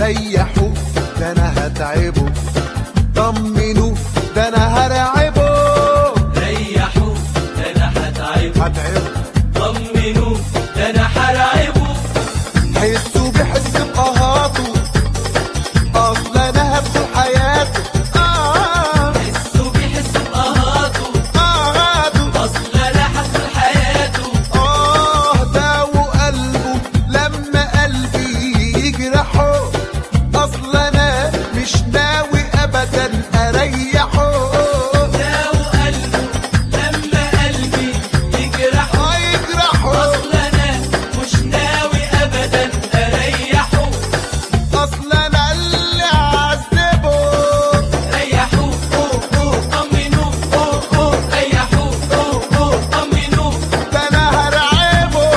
ريحوا ده انا هتعبه طمنوا ده انا هرعبه ريحوا ده انا هتعبه هتعبه طمنوا ده انا هرعبه حسوا بحس بقهاته اصل انا هدخل حياته آه حسوا بيحسوا بقهاته قهاته اصل انا هدخل حياته آه داو قلبه لما قلبي يجرحه أصل أنا مش ناوي أبدا أريحه داو قلبه لما قلبي يجرحه آه يجرحه اصل انا مش ناوي ابدا اريحه أصل أنا اللي عذبه ريحوا طمنوا ريحوا طمنوا ده أنا هرعبه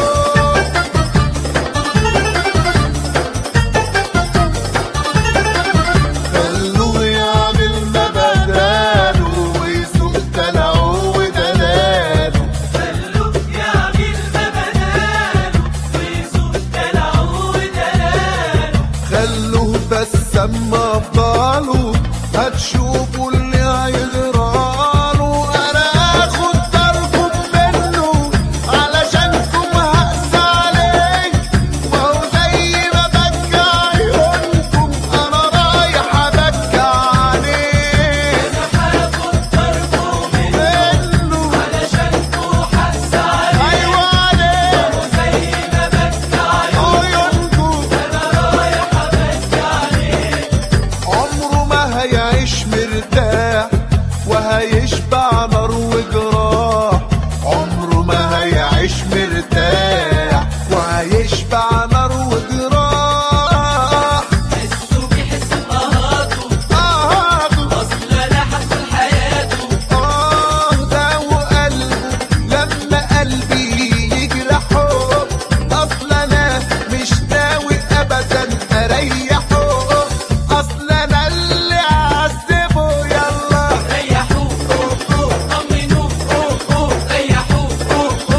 خلوه يعمل ما بداله ويسوق دلعه ودلاله خلوه يعمل ما بداله ويزول دلعه ودلاله خلوه بس اما افضاله هتشوفوا اللي هيجراله انا اخد داركم منه علشانكم هقسى عليه وهو زي ما بكى عيونكم انا رايح ابكى عليه هاخد ضربه منه علشانكوا حس عليه ايوه عليه زي ما بكى عيونكم انا رايح ابكي عليه عمره ما هيعيش مرتاح وهيشبع نار وجراح عمره ما هيعيش مرتاح وهيشبع نار وجراح حسوا بيحسوا بقهاته آه اصل انا هدخل حياته آه ده وقلبه لما قلبي يجرحه أصل أنا مش ناوي أبدا أريحه أصل أنا اللي عذبه يلا ريحوا طمنوا ريحوا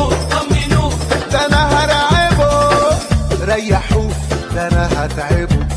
طمنوا ده انا هرعبه ريحوه ده انا هتعبه